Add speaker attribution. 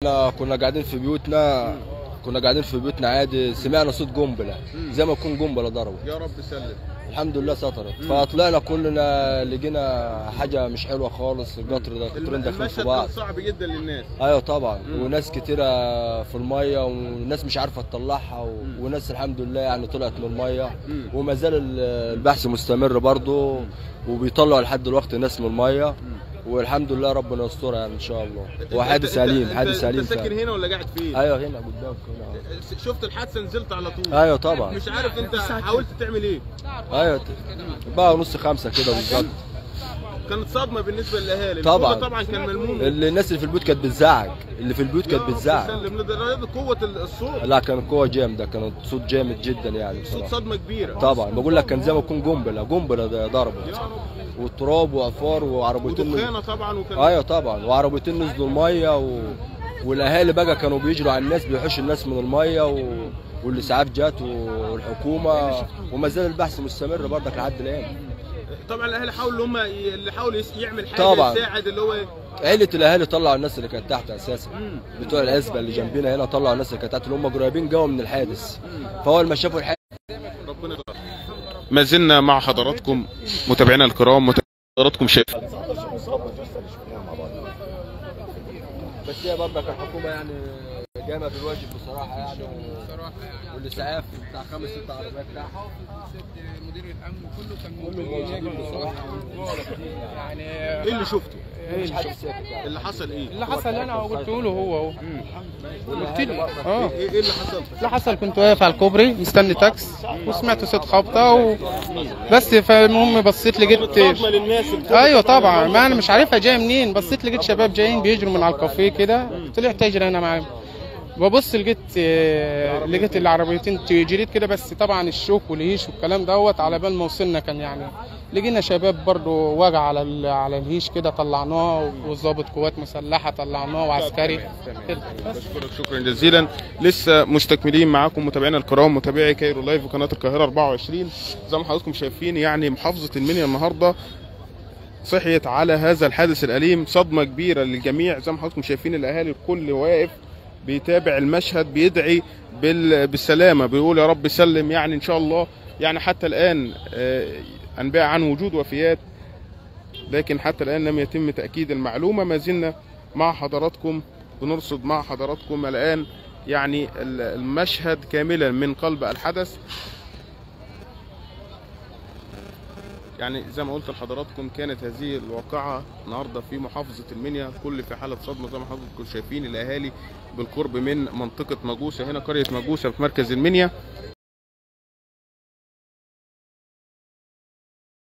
Speaker 1: احنا كنا قاعدين في بيوتنا كنا قاعدين في بيوتنا عادي سمعنا صوت قنبله زي ما يكون قنبله ضربت
Speaker 2: يا رب سلم
Speaker 1: الحمد لله سطرت فطلعنا كلنا لقينا حاجه مش حلوه خالص القطر ده قطرين داخلين
Speaker 2: المشهد
Speaker 1: في بعض
Speaker 2: كان صعب جدا للناس
Speaker 1: ايوه طبعا وناس كتيره في الميه وناس مش عارفه تطلعها و... وناس الحمد لله يعني طلعت من الميه وما زال ال- البحث مستمر برضه وبيطلعوا لحد دلوقتي ناس من الميه والحمد لله ربنا يسترها يعني ان شاء الله وحادث
Speaker 2: أنت-
Speaker 1: سليم
Speaker 2: أنت-
Speaker 1: حادث سليم
Speaker 2: انت ساكن
Speaker 1: فعلا.
Speaker 2: هنا ولا قاعد فين؟
Speaker 1: ايوه هنا قدامك هنا
Speaker 2: شفت الحادثه نزلت على طول
Speaker 1: ايوه طبعا
Speaker 2: مش عارف انت حاولت تعمل ايه
Speaker 1: ايوه بقى نص خمسه كده بالظبط
Speaker 2: كانت صدمه بالنسبه للاهالي
Speaker 1: طبعا.
Speaker 2: الجو طبعا كان ملموم
Speaker 1: اللي الناس اللي في البيوت كانت بتزعق اللي في البيوت كانت
Speaker 2: يا رب
Speaker 1: بتزعق
Speaker 2: سلم لدرجه قوه الصوت
Speaker 1: لا كان قوه جامده كانت صوت جامد جدا يعني
Speaker 2: صوت
Speaker 1: بصراحه
Speaker 2: صدمه كبيره
Speaker 1: طبعا بقول لك كان زي ما يكون قنبله قنبله ده ضربت وتراب وعفار وعربيتين
Speaker 2: ودخانه طبعا وكان
Speaker 1: ايوه طبعا وعربيتين نزلوا الميه و... والاهالي بقى كانوا بيجروا على الناس بيحوشوا الناس من الميه و... والاسعاف جات والحكومه وما زال البحث مستمر برضك لحد الان
Speaker 2: طبعا الاهالي حاولوا هم ي- اللي حاول يس- يعمل حاجه
Speaker 1: طبعا.
Speaker 2: يساعد اللي هو
Speaker 1: عيلة الاهالي طلعوا الناس اللي كانت تحت اساسا بتوع العزبه اللي جنبنا هنا طلعوا الناس اللي كانت تحت اللي هم قريبين جوا من الحادث فاول ما شافوا الحادث
Speaker 2: ربنا ما زلنا مع حضراتكم متابعينا الكرام متابعين حضراتكم شايف
Speaker 1: بس هي برضك الحكومه يعني قامت بالواجب بصراحه يعني والاسعاف بتاع خمس ست عربيات تحت
Speaker 3: مدير الامن كله كان
Speaker 1: كله موجودين بصراحه
Speaker 3: يعني
Speaker 2: ايه اللي شفته؟
Speaker 1: مش حد ساكت يعني
Speaker 2: اللي حصل ايه؟
Speaker 3: اللي حصل انا قلت له هو اهو قلت له اه
Speaker 2: ايه إيه اللي حصل؟
Speaker 3: اللي حصل كنت واقف على الكوبري مستني تاكس وسمعت صوت خبطه و... بس فالمهم بصيت لقيت
Speaker 2: صدمه للناس
Speaker 3: ايوه طبعا ما انا مش عارفها جايه منين بصيت لقيت شباب جايين بيجروا من على الكافيه كده طلعت اجري انا معاهم ببص لقيت آه، لقيت العربيتين جريت كده بس طبعا الشوك والهيش والكلام دوت على بال ما وصلنا كان يعني لقينا شباب برضو واقع على ال- على الهيش كده طلعناه وظابط قوات مسلحه طلعناه وعسكري كده. بس
Speaker 2: بشكرك شكرا جزيلا لسه مستكملين معاكم متابعينا الكرام متابعي كايرو لايف وقناه القاهره 24 زي ما حضراتكم شايفين يعني محافظه المنيا النهارده صحيت على هذا الحادث الأليم صدمة كبيرة للجميع زي ما حضراتكم شايفين الأهالي الكل واقف بيتابع المشهد بيدعي بال- بالسلامة بيقول يا رب سلم يعني إن شاء الله يعني حتى الآن آه، أنباء عن وجود وفيات لكن حتى الآن لم يتم تأكيد المعلومة ما زلنا مع حضراتكم بنرصد مع حضراتكم الآن يعني ال- المشهد كاملا من قلب الحدث يعني زي ما قلت لحضراتكم كانت هذه الواقعة النهاردة في محافظة المنيا كل في حالة صدمة زي ما حضراتكم شايفين الأهالي بالقرب من منطقة مجوسة هنا قرية مجوسة في مركز المنيا